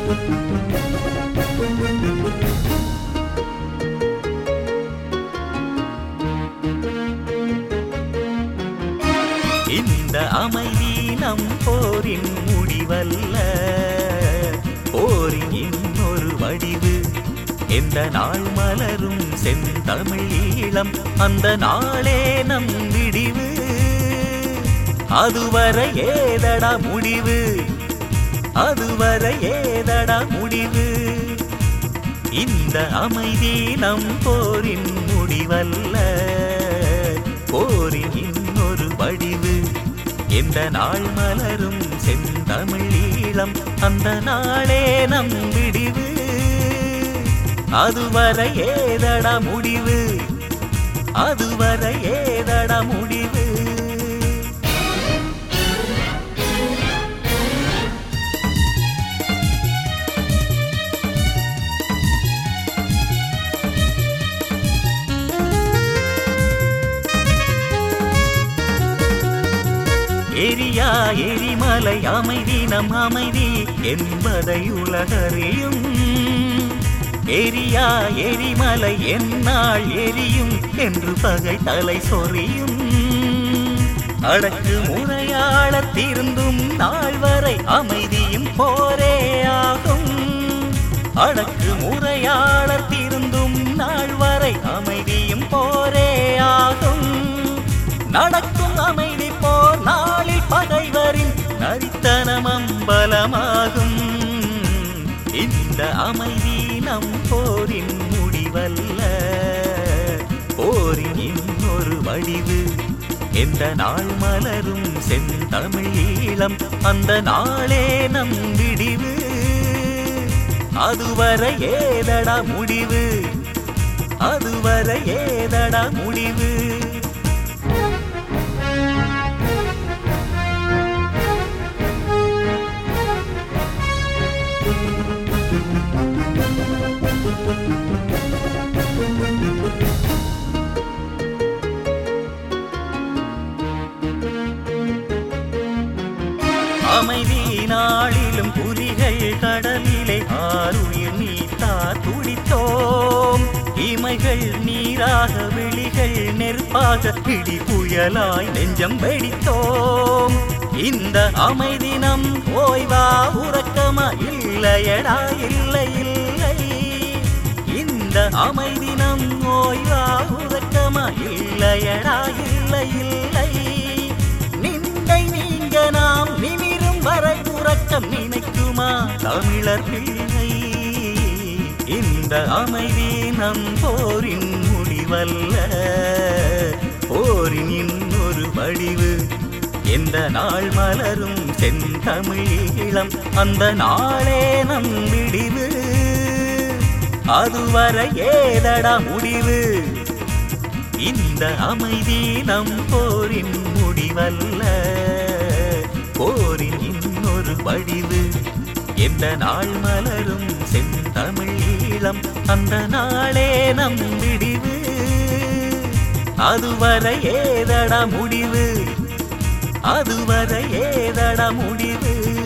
இந்த அமைதி நம் போரின் முடிவல்ல போரின் இன்னொரு வடிவு எந்த நாள் மலரும் செந்தமிழ் ஈழம் அந்த நாளே நம் விடிவு அதுவரை ஏதடா முடிவு அதுவரை ஏதடா முடிவு இந்த அமைதி நம் போரின் முடிவல்ல போரின் இன்னொரு வடிவு எந்த நாள் மலரும் செந்தமிழ் ஈழம் அந்த நாளே நம் விடிவு அதுவரை ஏதடா முடிவு அதுவரை ஏதடா முடிவு எரியா எரிமலை அமைதி நம் அமைதி என்பதை உலகறியும் எரியா எரிமலை எந்நாள் எரியும் என்று பகை தலை சொறியும் அடக்கு முறையாள திருந்தும் நாள் வரை அமைதியும் போரே ஆகும் அடக்கு முறையாள திருந்தும் நாள் வரை அமைதியும் போரே ஆகும் நடக்கும் அமைதி போர் நாளில் பகைவரின் நரித்தனம் அம்பலமாகும் இந்த அமைதி நம் போரின் முடிவல்ல போரின் இன்னொரு வடிவு எந்த நாள் மலரும் செந்தமிழ் ஈழம் அந்த நாளே நம் விடிவு அதுவரை ஏதடா முடிவு அதுவரை ஏதடா முடிவு அமைதி நாளிலும் புலிகள் கடலிலே ஆறுயிர் நீத்தார் துடித்தோம் இமைகள் நீராக விழிகள் நெருப்பாக பிடி புயலாய் நெஞ்சம் வெடித்தோம் இந்த அமைதி நம் ஓய்வா உறக்கமா இல்லையடா இல்லை இல்லை இந்த அமைதி நம் ஓய்வா உறக்கமா இல்லையடா இல்லை இல்லை நிந்தை நீங்க நாம் நிமிரும் வரை உறக்கம் நினைக்குமா தமிழர் பிள்ளை இந்த அமைதி நம் போரின் முடிவல்ல போரின் இன்னொரு வடிவு எந்த நாள் மலரும் செந்தமிழீழம் அந்த நாளே நம் விடிவு அதுவரை ஏதடா முடிவு இந்த அமைதி நம் போரின் முடிவல்ல போரின் இன்னொரு வடிவு எந்த நாள் மலரும் செந்தமிழ் ஈழம் அந்த நாளே நம் விடிவு அதுவரை ஏதடா முடிவு அதுவரை ஏதடா முடிவு